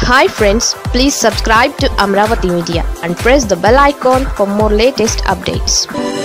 hi friends please subscribe to Amaravati media and press the bell icon for more latest updates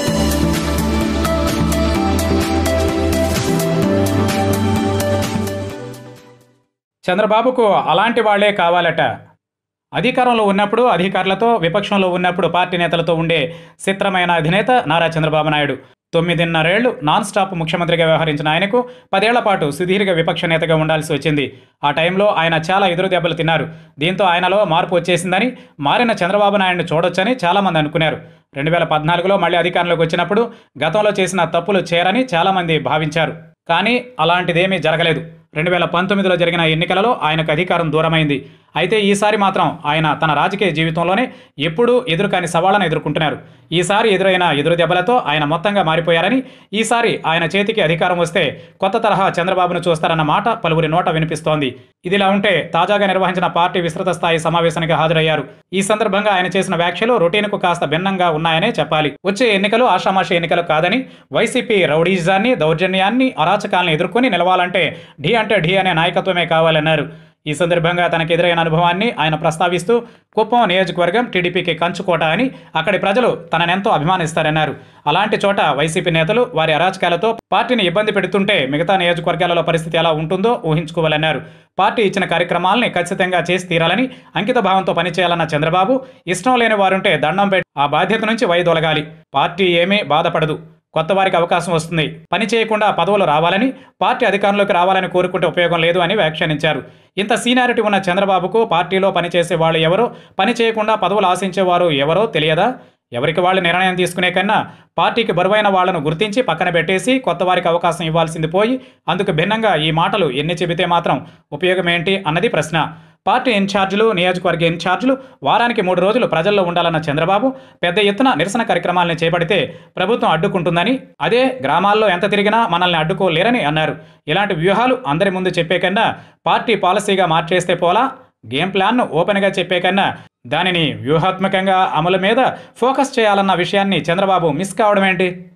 చంద్రబాబుకు అలాంటి వాళ్లే కావాలట అధికారంలో ఉన్నప్పుడు అధికారులతో విపక్షంలో ఉన్నప్పుడు పార్టీ నేతలతో ఉండే చిత్రమైన అధినేత నారా చంద్రబాబు నాయుడు తొమ్మిదిన్నరేళ్లు నాన్ స్టాప్ ముఖ్యమంత్రిగా వ్యవహరించిన ఆయనకు పదేళ్ల పాటు సుదీర్ఘ విపక్ష నేతగా ఉండాల్సి వచ్చింది ఆ టైంలో ఆయన చాలా ఎదురు దెబ్బలు తిన్నారు దీంతో ఆయనలో మార్పు వచ్చేసిందని మారిన చంద్రబాబు నాయుడిని చూడొచ్చని చాలామంది అనుకున్నారు రెండు వేల పద్నాలుగులో మళ్ళీ అధికారంలోకి వచ్చినప్పుడు గతంలో చేసిన తప్పులు చేరని చాలామంది భావించారు కానీ అలాంటిదేమీ జరగలేదు రెండు వేల పంతొమ్మిదిలో జరిగిన ఎన్నికలలో ఆయనకు అధికారం దూరమైంది అయితే ఈసారి మాత్రం ఆయన తన రాజకీయ జీవితంలోనే ఎప్పుడూ ఎదురుకాని సవాళ్లను ఎదుర్కొంటున్నారు ఈసారి ఎదురైన ఎదురు దెబ్బలతో ఆయన మొత్తంగా మారిపోయారని ఈసారి ఆయన చేతికి అధికారం వస్తే కొత్త తరహా చంద్రబాబును చూస్తారన్న మాట పలువురి నోట వినిపిస్తోంది ఇదిలా ఉంటే తాజాగా నిర్వహించిన పార్టీ విస్తృత స్థాయి సమావేశానికి హాజరయ్యారు ఈ సందర్భంగా ఆయన చేసిన వ్యాఖ్యలు రొటీన్కు కాస్త భిన్నంగా ఉన్నాయనే చెప్పాలి వచ్చే ఎన్నికలు ఆషామాషి ఎన్నికలు కాదని వైసీపీ రౌడీజాన్ని దౌర్జన్యాన్ని అరాచకాలను ఎదుర్కొని నిలవాలంటే ఢీ అంటే ఢీ అనే నాయకత్వమే కావాలన్నారు ఈ సందర్భంగా తనకు ఎదురైన అనుభవాన్ని ఆయన ప్రస్తావిస్తూ కుప్పం నియోజకవర్గం టీడీపీకి కంచుకోట అని అక్కడి ప్రజలు తననెంతో అభిమానిస్తారన్నారు అలాంటి చోట వైసీపీ నేతలు వారి అరాచకాలతో పార్టీని ఇబ్బంది పెడుతుంటే మిగతా నియోజకవర్గాలలో పరిస్థితి ఎలా ఉంటుందో ఊహించుకోవాలన్నారు పార్టీ ఇచ్చిన కార్యక్రమాలని ఖచ్చితంగా చేసి తీరాలని అంకిత భావంతో పనిచేయాలన్న చంద్రబాబు ఇష్టం లేని వారుంటే దండం పెట్టి ఆ బాధ్యత నుంచి వైదొలగాలి పార్టీ ఏమీ బాధపడదు కొత్త వారికి అవకాశం వస్తుంది పని చేయకుండా పదవులు రావాలని పార్టీ అధికారంలోకి రావాలని కోరుకుంటే ఉపయోగం లేదు అని వ్యాఖ్యానించారు ఇంత సీనియారిటీ ఉన్న చంద్రబాబుకు పార్టీలో పనిచేసే వాళ్ళు ఎవరో పని చేయకుండా పదవులు ఆశించేవారు ఎవరో తెలియదా ఎవరికి వాళ్ళు నిర్ణయం తీసుకునే కన్నా పార్టీకి బరువైన వాళ్లను గుర్తించి పక్కన పెట్టేసి కొత్త వారికి అవకాశం ఇవ్వాల్సింది పోయి అందుకు భిన్నంగా ఈ మాటలు ఎన్ని చెబితే మాత్రం ఉపయోగం ఏంటి అన్నది ప్రశ్న పార్టీ ఇన్ఛార్జీలు నియోజకవర్గ ఇన్ఛార్జీలు వారానికి మూడు రోజులు ప్రజల్లో ఉండాలన్న చంద్రబాబు పెద్ద ఎత్తున నిరసన కార్యక్రమాలను చేపడితే ప్రభుత్వం అడ్డుకుంటుందని అదే గ్రామాల్లో ఎంత తిరిగినా మనల్ని అడ్డుకోలేరని అన్నారు ఇలాంటి వ్యూహాలు అందరి ముందు చెప్పే కన్నా పార్టీ పాలసీగా మార్చేస్తే పోలా గేమ్ ప్లాన్ను ఓపెన్గా చెప్పే కన్నా దానిని వ్యూహాత్మకంగా అమలు మీద ఫోకస్ చేయాలన్న విషయాన్ని చంద్రబాబు మిస్ కావడం ఏంటి